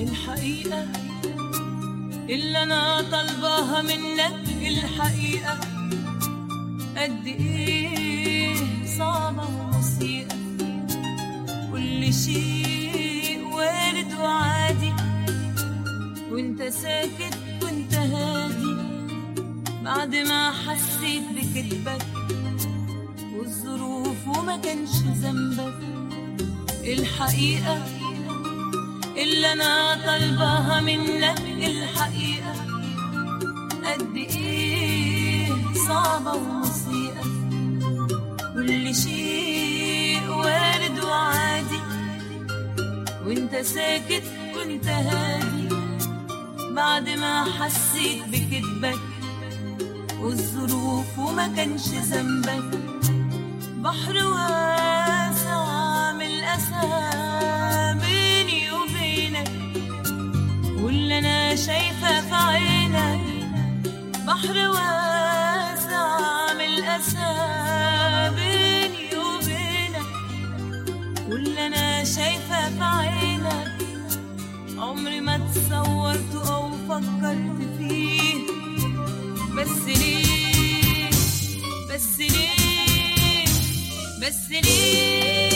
الحقيقة اللي أنا طالباها منك الحقيقة قد إيه صعبة ومسيئة كل شيء وارد وعادي وانت ساكت وانت هادي بعد ما حسيت بكذبك والظروف وما كانش ذنبك الحقيقة اللي أنا طالباها منك الحقيقة قد إيه صعبة ومسيئة كل شيء وارد وعادي وانت ساكت وانت هادي بعد ما حسيت بكذبك والظروف وما كانش ذنبك بحر واسع من الأسى بيني وبينك واللي أنا شايفة في عينك بحر واسع من الأسى بيني وبينك واللي أنا شايفة في عينك عمري ما تصورت أو فكرت فيه بس ليه بس ليه بس ليه